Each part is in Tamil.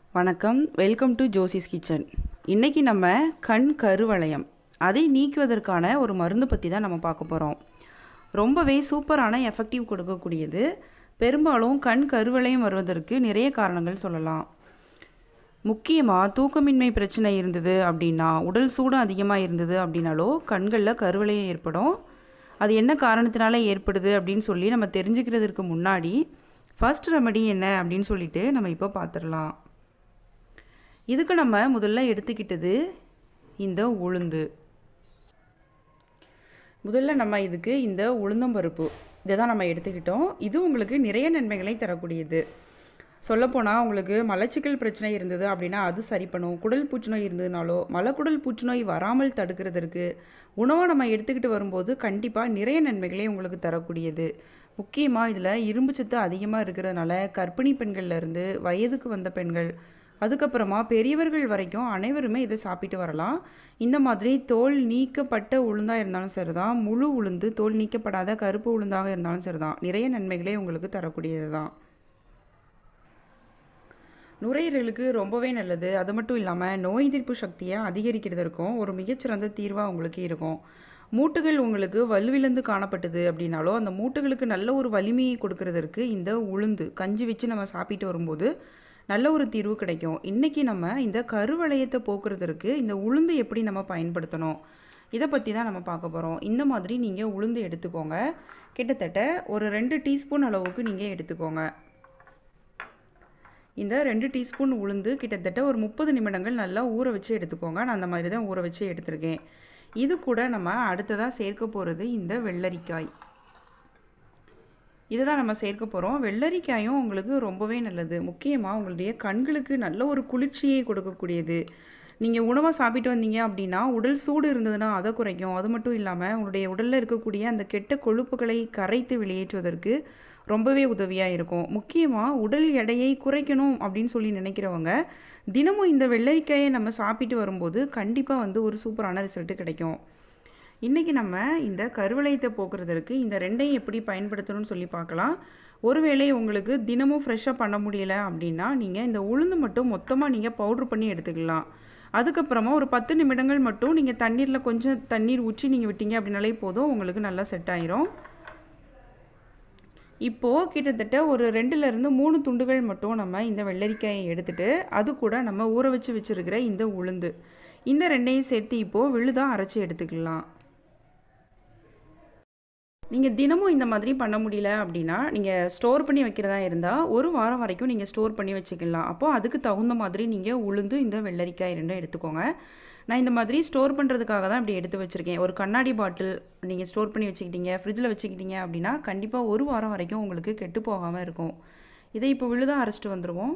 வணக்கம் வெல்கம் டு ஜோசிஸ் கிச்சன் இன்றைக்கி நம்ம கண் கருவளையம் அதை நீக்குவதற்கான ஒரு மருந்து பற்றி தான் நம்ம பார்க்க போகிறோம் ரொம்பவே சூப்பரான எஃபெக்டிவ் கொடுக்கக்கூடியது பெரும்பாலும் கண் கருவளையம் வருவதற்கு நிறைய காரணங்கள் சொல்லலாம் முக்கியமாக தூக்கமின்மை பிரச்சனை இருந்தது அப்படின்னா உடல் சூடு அதிகமாக இருந்தது அப்படின்னாலோ கண்களில் கருவளையம் ஏற்படும் அது என்ன காரணத்தினால ஏற்படுது அப்படின்னு சொல்லி நம்ம தெரிஞ்சுக்கிறதுக்கு முன்னாடி ஃபர்ஸ்ட் ரெமடி என்ன அப்படின்னு சொல்லிட்டு நம்ம இப்போ பார்த்துடலாம் இதுக்கு நம்ம முதல்ல எடுத்துக்கிட்டது இந்த உளுந்து முதல்ல நம்ம இதுக்கு இந்த உளுந்தம்பருப்பு இதை தான் நம்ம எடுத்துக்கிட்டோம் இது உங்களுக்கு நிறைய நன்மைகளை தரக்கூடியது சொல்லப்போனால் உங்களுக்கு மலச்சிக்கல் பிரச்சனை இருந்தது அப்படின்னா அது சரி பண்ணும் குடல் புற்றுநோய் இருந்ததுனாலோ மலக்குடல் புற்றுநோய் வராமல் தடுக்கிறதற்கு உணவை நம்ம எடுத்துக்கிட்டு வரும்போது கண்டிப்பாக நிறைய நன்மைகளை உங்களுக்கு தரக்கூடியது முக்கியமாக இதில் இரும்பு சத்து அதிகமாக இருக்கிறதுனால கர்ப்பிணி பெண்கள்லேருந்து வயதுக்கு வந்த பெண்கள் அதுக்கப்புறமா பெரியவர்கள் வரைக்கும் அனைவருமே இதை சாப்பிட்டு வரலாம் இந்த மாதிரி தோல் நீக்கப்பட்ட உளுந்தாக இருந்தாலும் சரிதான் முழு உளுந்து தோல் நீக்கப்படாத கருப்பு உளுந்தாக இருந்தாலும் சரிதான் நிறைய நன்மைகளே உங்களுக்கு தரக்கூடியது தான் நுரையீரலுக்கு ரொம்பவே நல்லது அது மட்டும் இல்லாமல் நோய் எதிர்ப்பு சக்தியை அதிகரிக்கிறதற்கும் ஒரு மிகச்சிறந்த தீர்வாக உங்களுக்கு இருக்கும் மூட்டுகள் உங்களுக்கு வலுவிழந்து காணப்பட்டது அப்படின்னாலோ அந்த மூட்டுகளுக்கு நல்ல ஒரு வலிமையை கொடுக்கறதற்கு இந்த உளுந்து கஞ்சி வச்சு நம்ம சாப்பிட்டு வரும்போது நல்ல ஒரு தீர்வு கிடைக்கும் இன்றைக்கி நம்ம இந்த கருவளையத்தை போக்குறதற்கு இந்த உளுந்து எப்படி நம்ம பயன்படுத்தணும் இதை பற்றி தான் நம்ம பார்க்க போகிறோம் இந்த மாதிரி நீங்கள் உளுந்து எடுத்துக்கோங்க கிட்டத்தட்ட ஒரு ரெண்டு டீஸ்பூன் அளவுக்கு நீங்கள் எடுத்துக்கோங்க இந்த ரெண்டு டீஸ்பூன் உளுந்து கிட்டத்தட்ட ஒரு முப்பது நிமிடங்கள் நல்லா ஊற வச்சு எடுத்துக்கோங்க நான் அந்த மாதிரி தான் ஊற வச்சு எடுத்திருக்கேன் இது கூட நம்ம அடுத்ததாக சேர்க்க போகிறது இந்த வெள்ளரிக்காய் இதை தான் நம்ம சேர்க்க போகிறோம் வெள்ளரிக்காயும் உங்களுக்கு ரொம்பவே நல்லது முக்கியமாக உங்களுடைய கண்களுக்கு நல்ல ஒரு குளிர்ச்சியை கொடுக்கக்கூடியது நீங்கள் உணவாக சாப்பிட்டு வந்தீங்க அப்படின்னா உடல் சூடு இருந்ததுன்னா அதை குறைக்கும் அது மட்டும் இல்லாமல் உங்களுடைய உடலில் இருக்கக்கூடிய அந்த கெட்ட கொழுப்புகளை கரைத்து வெளியேற்றுவதற்கு ரொம்பவே உதவியாக இருக்கும் முக்கியமாக உடல் எடையை குறைக்கணும் அப்படின்னு சொல்லி நினைக்கிறவங்க தினமும் இந்த வெள்ளரிக்காயை நம்ம சாப்பிட்டு வரும்போது கண்டிப்பாக வந்து ஒரு சூப்பரான ரிசல்ட்டு கிடைக்கும் இன்றைக்கி நம்ம இந்த கருவளையத்தை போக்குறதற்கு இந்த ரெண்டையும் எப்படி பயன்படுத்தணும்னு சொல்லி பார்க்கலாம் ஒருவேளை உங்களுக்கு தினமும் ஃப்ரெஷ்ஷாக பண்ண முடியல அப்படின்னா நீங்கள் இந்த உளுந்து மட்டும் மொத்தமாக நீங்கள் பவுட்ரு பண்ணி எடுத்துக்கலாம் அதுக்கப்புறமா ஒரு பத்து நிமிடங்கள் மட்டும் நீங்கள் தண்ணீரில் கொஞ்சம் தண்ணீர் ஊற்றி நீங்கள் விட்டீங்க அப்படின்னாலே போதும் உங்களுக்கு நல்லா செட் ஆயிரும் இப்போது கிட்டத்தட்ட ஒரு ரெண்டுலேருந்து மூணு துண்டுகள் மட்டும் நம்ம இந்த வெள்ளரிக்காயை எடுத்துகிட்டு அது கூட நம்ம ஊற வச்சு வச்சுருக்கிற இந்த உளுந்து இந்த ரெண்டையும் சேர்த்து இப்போது விழுதாக அரைச்சி எடுத்துக்கலாம் நீங்கள் தினமும் இந்த மாதிரி பண்ண முடியல அப்படின்னா நீங்கள் ஸ்டோர் பண்ணி வைக்கிறதா இருந்தால் ஒரு வாரம் வரைக்கும் நீங்கள் ஸ்டோர் பண்ணி வச்சுக்கலாம் அப்போது அதுக்கு தகுந்த மாதிரி நீங்கள் உளுந்து இந்த வெள்ளரிக்காய் ரெண்டும் எடுத்துக்கோங்க நான் இந்த மாதிரி ஸ்டோர் பண்ணுறதுக்காக தான் இப்படி எடுத்து வச்சுருக்கேன் ஒரு கண்ணாடி பாட்டில் நீங்கள் ஸ்டோர் பண்ணி வச்சுக்கிட்டீங்க ஃப்ரிட்ஜில் வச்சுக்கிட்டீங்க அப்படின்னா கண்டிப்பாக ஒரு வாரம் வரைக்கும் உங்களுக்கு கெட்டு போகாமல் இருக்கும் இதை இப்போ விழுதாக அரைச்சிட்டு வந்துடுவோம்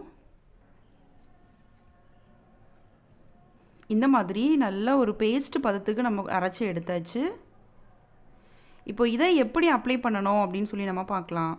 இந்த மாதிரி நல்ல ஒரு பேஸ்ட் பதத்துக்கு நம்ம அரைச்சி எடுத்தாச்சு இப்போ இதை எப்படி அப்ளை பண்ணணும் அப்படின்னு சொல்லி நம்ம பார்க்கலாம்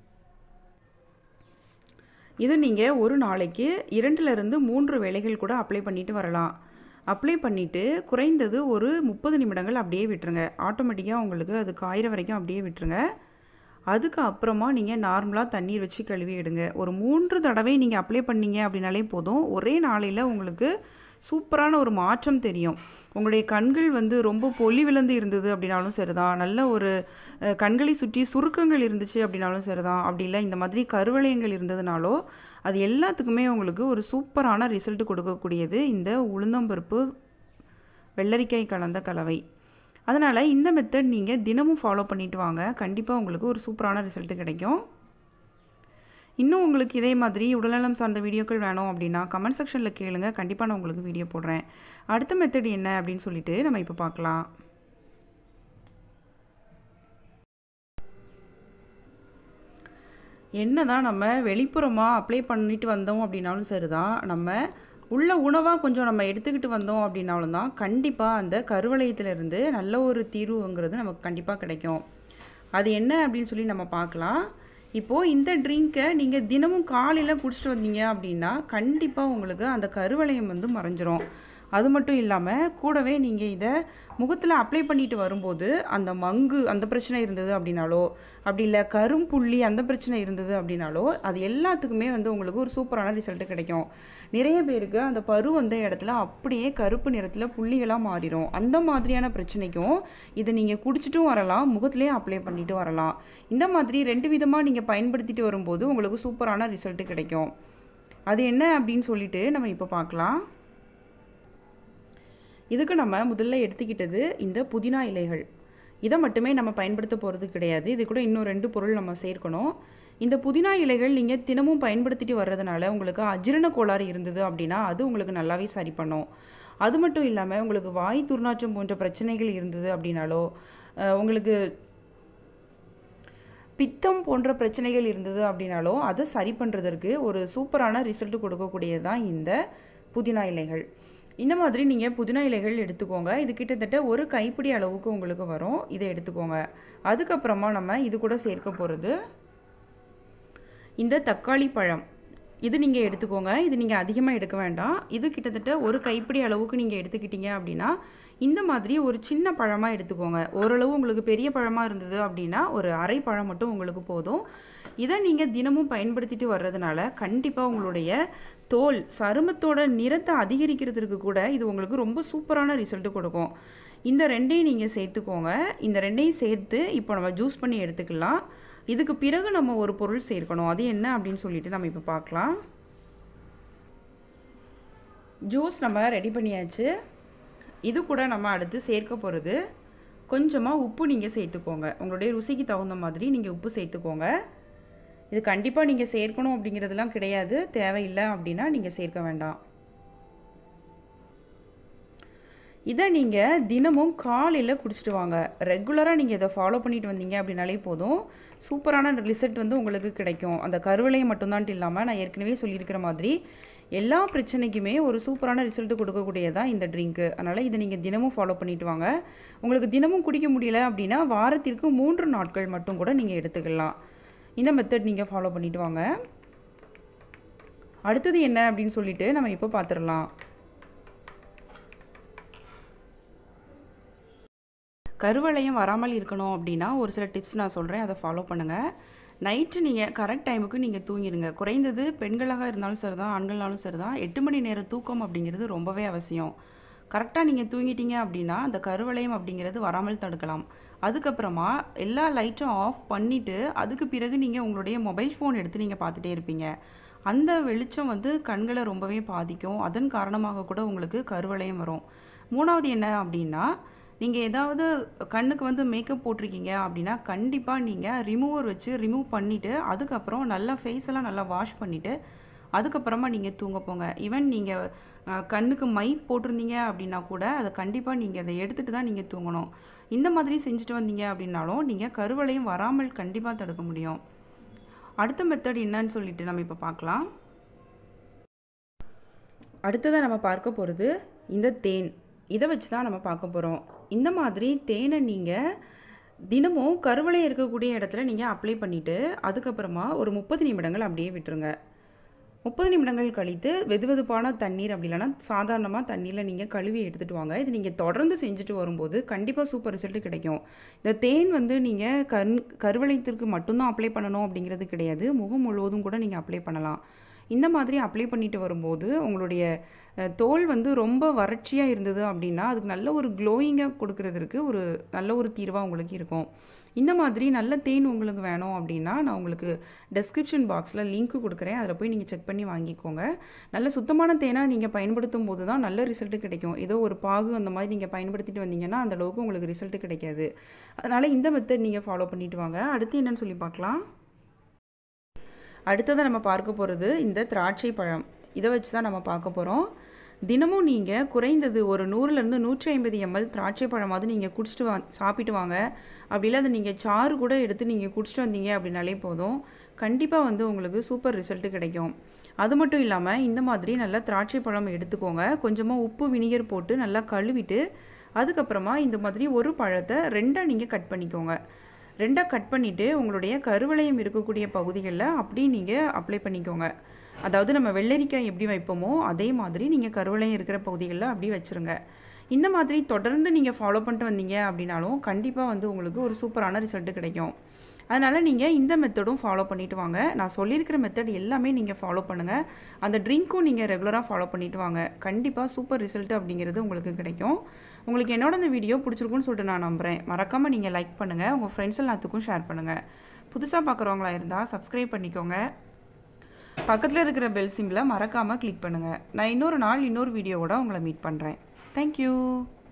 இது நீங்கள் ஒரு நாளைக்கு இரண்டுலேருந்து மூன்று வேலைகள் கூட அப்ளை பண்ணிட்டு வரலாம் அப்ளை பண்ணிவிட்டு குறைந்தது ஒரு முப்பது நிமிடங்கள் அப்படியே விட்டுருங்க ஆட்டோமேட்டிக்காக உங்களுக்கு அது காயிற வரைக்கும் அப்படியே விட்டுருங்க அதுக்கு அப்புறமா நீங்கள் நார்மலாக தண்ணீர் வச்சு கழுவி எடுங்க ஒரு மூன்று தடவை நீங்கள் அப்ளை பண்ணீங்க அப்படின்னாலே போதும் ஒரே நாளையில் உங்களுக்கு சூப்பரான ஒரு மாற்றம் தெரியும் உங்களுடைய கண்கள் வந்து ரொம்ப பொலி விழுந்து இருந்தது அப்படின்னாலும் சரிதான் நல்ல ஒரு கண்களை சுற்றி சுருக்கங்கள் இருந்துச்சு அப்படின்னாலும் சரிதான் அப்படி இல்லை இந்த மாதிரி கருவளையங்கள் இருந்ததுனாலோ அது எல்லாத்துக்குமே உங்களுக்கு ஒரு சூப்பரான ரிசல்ட் கொடுக்கக்கூடியது இந்த உளுந்தம்பருப்பு வெள்ளரிக்காய் கலந்த கலவை அதனால் இந்த மெத்தட் நீங்கள் தினமும் ஃபாலோ பண்ணிட்டு வாங்க கண்டிப்பாக உங்களுக்கு ஒரு சூப்பரான ரிசல்ட்டு கிடைக்கும் இன்னும் உங்களுக்கு இதே மாதிரி உடல்நலம் சார்ந்த வீடியோக்கள் வேணும் அப்படின்னா கமெண்ட் செக்ஷனில் கேளுங்க கண்டிப்பாக நான் உங்களுக்கு வீடியோ போடுறேன் அடுத்த மெத்தட் என்ன அப்படின்னு சொல்லிட்டு நம்ம இப்போ பார்க்கலாம் என்ன தான் நம்ம வெளிப்புறமாக அப்ளை பண்ணிட்டு வந்தோம் அப்படின்னாலும் சரிதான் நம்ம உள்ள உணவாக கொஞ்சம் நம்ம எடுத்துக்கிட்டு வந்தோம் அப்படின்னாலும் தான் கண்டிப்பாக அந்த கருவளையத்திலிருந்து நல்ல ஒரு தீர்வுங்கிறது நமக்கு கண்டிப்பாக கிடைக்கும் அது என்ன அப்படின்னு சொல்லி நம்ம பார்க்கலாம் இப்போது இந்த ட்ரிங்க்கை நீங்கள் தினமும் காலையில் குடிச்சிட்டு வந்தீங்க அப்படின்னா கண்டிப்பாக உங்களுக்கு அந்த கருவளையம் வந்து மறைஞ்சிரும் அது மட்டும் இல்லாமல் கூடவே நீங்கள் இதை முகத்தில் அப்ளை பண்ணிட்டு வரும்போது அந்த மங்கு அந்த பிரச்சனை இருந்தது அப்படின்னாலோ அப்படி இல்லை கரும்புள்ளி அந்த பிரச்சனை இருந்தது அப்படின்னாலோ அது எல்லாத்துக்குமே வந்து உங்களுக்கு ஒரு சூப்பரான ரிசல்ட் கிடைக்கும் நிறைய பேருக்கு அந்த பரு வந்த இடத்துல அப்படியே கருப்பு நிறத்தில் புள்ளிகளாக மாறிடும் அந்த மாதிரியான பிரச்சனைக்கும் இதை நீங்கள் குடிச்சிட்டும் வரலாம் முகத்திலே அப்ளை பண்ணிட்டு வரலாம் இந்த மாதிரி ரெண்டு விதமாக நீங்கள் பயன்படுத்திட்டு வரும்போது உங்களுக்கு சூப்பரான ரிசல்ட் கிடைக்கும் அது என்ன அப்படின்னு சொல்லிட்டு நம்ம இப்போ பார்க்கலாம் இதுக்கு நம்ம முதல்ல எடுத்துக்கிட்டது இந்த புதினா இலைகள் இதை மட்டுமே நம்ம பயன்படுத்த போகிறது கிடையாது இது கூட இன்னும் ரெண்டு பொருள் நம்ம சேர்க்கணும் இந்த புதினா இலைகள் நீங்கள் தினமும் பயன்படுத்திட்டு வர்றதுனால உங்களுக்கு அஜீரண கோளாறு இருந்தது அப்படின்னா அது உங்களுக்கு நல்லாவே சரி பண்ணும் அது மட்டும் இல்லாமல் உங்களுக்கு வாய் துர்நாற்றம் போன்ற பிரச்சனைகள் இருந்தது அப்படின்னாலோ அஹ், உங்களுக்கு பித்தம் போன்ற பிரச்சனைகள் இருந்தது அப்படின்னாலோ அதை சரி பண்ணுறதற்கு ஒரு சூப்பரான ரிசல்ட் கொடுக்கக்கூடியது தான் இந்த புதினா இலைகள் இந்த மாதிரி நீங்கள் புதினா இலைகள் எடுத்துக்கோங்க இது கிட்டத்தட்ட ஒரு கைப்பிடி அளவுக்கு உங்களுக்கு வரும் இதை எடுத்துக்கோங்க அதுக்கப்புறமா நம்ம இது கூட சேர்க்க போகிறது இந்த தக்காளி பழம் இது நீங்கள் எடுத்துக்கோங்க இது நீங்கள் அதிகமாக எடுக்க வேண்டாம் இது கிட்டத்தட்ட ஒரு கைப்பிடி அளவுக்கு நீங்கள் எடுத்துக்கிட்டீங்க அப்படின்னா இந்த மாதிரி ஒரு சின்ன பழமாக எடுத்துக்கோங்க ஓரளவு உங்களுக்கு பெரிய பழமாக இருந்தது அப்படின்னா ஒரு அரை பழம் மட்டும் உங்களுக்கு போதும் இதை நீங்கள் தினமும் பயன்படுத்திட்டு வர்றதுனால கண்டிப்பாக உங்களுடைய தோல் சருமத்தோட நிறத்தை அதிகரிக்கிறதுக்கு கூட இது உங்களுக்கு ரொம்ப சூப்பரான ரிசல்ட் கொடுக்கும் இந்த ரெண்டையும் நீங்கள் சேர்த்துக்கோங்க இந்த ரெண்டையும் சேர்த்து இப்போ நம்ம ஜூஸ் பண்ணி எடுத்துக்கலாம் இதுக்கு பிறகு நம்ம ஒரு பொருள் சேர்க்கணும் அது என்ன அப்படின்னு சொல்லிட்டு நம்ம இப்போ பார்க்கலாம் ஜூஸ் நம்ம ரெடி பண்ணியாச்சு இது கூட நம்ம அடுத்து சேர்க்க போகிறது கொஞ்சமாக உப்பு நீங்கள் சேர்த்துக்கோங்க உங்களுடைய ருசிக்கு தகுந்த மாதிரி நீங்கள் உப்பு சேர்த்துக்கோங்க இது கண்டிப்பாக நீங்கள் சேர்க்கணும் அப்படிங்கிறதுலாம் கிடையாது தேவையில்லை அப்படின்னா நீங்கள் சேர்க்க வேண்டாம் இதை நீங்கள் தினமும் காலையில் குடிச்சிட்டு வாங்க ரெகுலராக நீங்கள் இதை ஃபாலோ பண்ணிட்டு வந்தீங்க அப்படின்னாலே போதும் சூப்பரான ரிசல்ட் வந்து உங்களுக்கு கிடைக்கும் அந்த கருவிலையை மட்டும்தான் இல்லாமல் நான் ஏற்கனவே சொல்லியிருக்கிற மாதிரி எல்லா பிரச்சனைக்குமே ஒரு சூப்பரான ரிசல்ட் கொடுக்கக்கூடியதான் இந்த ட்ரிங்க்கு அதனால் இதை நீங்கள் தினமும் ஃபாலோ பண்ணிட்டு வாங்க உங்களுக்கு தினமும் குடிக்க முடியல அப்படின்னா வாரத்திற்கு மூன்று நாட்கள் மட்டும் கூட நீங்கள் எடுத்துக்கலாம் இந்த மெத்தட் நீங்கள் ஃபாலோ பண்ணிட்டு வாங்க அடுத்தது என்ன அப்படின்னு சொல்லிட்டு நம்ம இப்போ பார்த்துடலாம் கருவளையம் வராமல் இருக்கணும் அப்படின்னா ஒரு சில டிப்ஸ் நான் சொல்கிறேன் அதை ஃபாலோ பண்ணுங்கள் நைட்டு நீங்கள் கரெக்ட் டைமுக்கு நீங்கள் தூங்கிடுங்க குறைந்தது பெண்களாக இருந்தாலும் சரி தான் ஆண்கள்னாலும் சரி தான் எட்டு மணி நேர தூக்கம் அப்படிங்கிறது ரொம்பவே அவசியம் கரெக்டாக நீங்கள் தூங்கிட்டீங்க அப்படின்னா அந்த கருவளையம் அப்படிங்கிறது வராமல் தடுக்கலாம் அதுக்கப்புறமா எல்லா லைட்டும் ஆஃப் பண்ணிவிட்டு அதுக்கு பிறகு நீங்கள் உங்களுடைய மொபைல் ஃபோன் எடுத்து நீங்கள் பார்த்துட்டே இருப்பீங்க அந்த வெளிச்சம் வந்து கண்களை ரொம்பவே பாதிக்கும் அதன் காரணமாக கூட உங்களுக்கு கருவளையம் வரும் மூணாவது என்ன அப்படின்னா நீங்கள் ஏதாவது கண்ணுக்கு வந்து மேக்கப் போட்டிருக்கீங்க அப்படின்னா கண்டிப்பாக நீங்கள் ரிமூவர் வச்சு ரிமூவ் பண்ணிவிட்டு அதுக்கப்புறம் நல்லா ஃபேஸ் எல்லாம் நல்லா வாஷ் பண்ணிவிட்டு அதுக்கப்புறமா நீங்கள் தூங்க போங்க ஈவன் நீங்கள் கண்ணுக்கு மை போட்டிருந்தீங்க அப்படின்னா கூட அதை கண்டிப்பாக நீங்கள் அதை எடுத்துகிட்டு தான் நீங்கள் தூங்கணும் இந்த மாதிரி செஞ்சுட்டு வந்தீங்க அப்படின்னாலும் நீங்கள் கருவளையும் வராமல் கண்டிப்பாக தடுக்க முடியும் அடுத்த மெத்தட் என்னன்னு சொல்லிட்டு நம்ம இப்போ பார்க்கலாம் அடுத்ததாக நம்ம பார்க்க போகிறது இந்த தேன் இதை வச்சு தான் நம்ம பார்க்க போகிறோம் இந்த மாதிரி தேனை நீங்கள் தினமும் கருவளை இருக்கக்கூடிய இடத்துல நீங்கள் அப்ளை பண்ணிவிட்டு அதுக்கப்புறமா ஒரு முப்பது நிமிடங்கள் அப்படியே விட்டுருங்க முப்பது நிமிடங்கள் கழித்து வெதுவெதுப்பான தண்ணீர் அப்படி இல்லைன்னா சாதாரணமாக தண்ணியில் நீங்கள் கழுவி எடுத்துகிட்டு வாங்க இது நீங்கள் தொடர்ந்து செஞ்சுட்டு வரும்போது கண்டிப்பாக சூப்பர் ரிசல்ட் கிடைக்கும் இந்த தேன் வந்து நீங்கள் கண் கருவளையத்திற்கு மட்டும்தான் அப்ளை பண்ணணும் அப்படிங்கிறது கிடையாது முகம் முழுவதும் கூட நீங்கள் அப்ளை பண்ணலாம் இந்த மாதிரி அப்ளை பண்ணிட்டு வரும்போது உங்களுடைய அஹ், தோல் வந்து ரொம்ப வறட்சியாக இருந்தது அப்படின்னா அதுக்கு நல்ல ஒரு க்ளோயிங்காக கொடுக்கறதுக்கு ஒரு நல்ல ஒரு தீர்வாக உங்களுக்கு இருக்கும் இந்த மாதிரி நல்ல தேன் உங்களுக்கு வேணும் அப்படின்னா நான் உங்களுக்கு டெஸ்கிரிப்ஷன் பாக்ஸில் லிங்க் கொடுக்குறேன் அதில் போய் நீங்கள் செக் பண்ணி வாங்கிக்கோங்க நல்ல சுத்தமான தேனாக நீங்கள் பயன்படுத்தும் போது தான் நல்ல ரிசல்ட் கிடைக்கும் ஏதோ ஒரு பாகு அந்த மாதிரி நீங்கள் பயன்படுத்திட்டு வந்தீங்கன்னா அந்த அளவுக்கு உங்களுக்கு ரிசல்ட் கிடைக்காது அதனால் இந்த மெத்தட் நீங்கள் ஃபாலோ பண்ணிட்டு வாங்க அடுத்து என்னன்னு சொல்லி பார்க்கலாம் அடுத்ததாக நம்ம பார்க்க போகிறது இந்த திராட்சை பழம் இதை வச்சு தான் நம்ம பார்க்க போகிறோம் தினமும் நீங்கள் குறைந்தது ஒரு நூறுலேருந்து நூற்றி ஐம்பது எம்எல் திராட்சை பழமாவது நீங்கள் குடிச்சிட்டு வா சாப்பிட்டு வாங்க அப்படி இல்லை அதை நீங்கள் சாறு கூட எடுத்து நீங்கள் குடிச்சிட்டு வந்தீங்க அப்படின்னாலே போதும் கண்டிப்பாக வந்து உங்களுக்கு சூப்பர் ரிசல்ட் கிடைக்கும் அது மட்டும் இல்லாமல் இந்த மாதிரி நல்லா திராட்சை பழம் எடுத்துக்கோங்க கொஞ்சமாக உப்பு வினிகர் போட்டு நல்லா கழுவிட்டு அதுக்கப்புறமா இந்த மாதிரி ஒரு பழத்தை ரெண்டாக நீங்கள் கட் பண்ணிக்கோங்க ரெண்டாக கட் பண்ணிவிட்டு உங்களுடைய கருவளையம் இருக்கக்கூடிய பகுதிகளில் அப்படி நீங்கள் அப்ளை பண்ணிக்கோங்க அதாவது நம்ம வெள்ளரிக்காய் எப்படி வைப்போமோ அதே மாதிரி நீங்கள் கருவளையம் இருக்கிற பகுதிகளில் அப்படி வச்சுருங்க இந்த மாதிரி தொடர்ந்து நீங்கள் ஃபாலோ பண்ணிட்டு வந்தீங்க அப்படின்னாலும் கண்டிப்பாக வந்து உங்களுக்கு ஒரு சூப்பரான ரிசல்ட்டு கிடைக்கும் அதனால் நீங்கள் இந்த மெத்தடும் ஃபாலோ பண்ணிட்டு வாங்க நான் சொல்லியிருக்கிற மெத்தட் எல்லாமே நீங்கள் ஃபாலோ பண்ணுங்கள் அந்த ட்ரிங்க்கும் நீங்கள் ரெகுலராக ஃபாலோ பண்ணிட்டு வாங்க கண்டிப்பாக சூப்பர் ரிசல்ட் அப்படிங்கிறது உங்களுக்கு கிடைக்கும் உங்களுக்கு என்னோட இந்த வீடியோ பிடிச்சிருக்குன்னு சொல்லிட்டு நான் நம்புகிறேன் மறக்காமல் நீங்கள் லைக் பண்ணுங்கள் உங்கள் ஃப்ரெண்ட்ஸ் எல்லாத்துக்கும் ஷேர் பண்ணுங்கள் புதுசாக பார்க்குறவங்களா இருந்தால் சப்ஸ்கிரைப் பண்ணிக்கோங்க பக்கத்தில் இருக்கிற பெல் சிம்பில் மறக்காமல் கிளிக் பண்ணுங்கள் நான் இன்னொரு நாள் இன்னொரு வீடியோவோட உங்களை மீட் பண்ணுறேன் தேங்க்யூ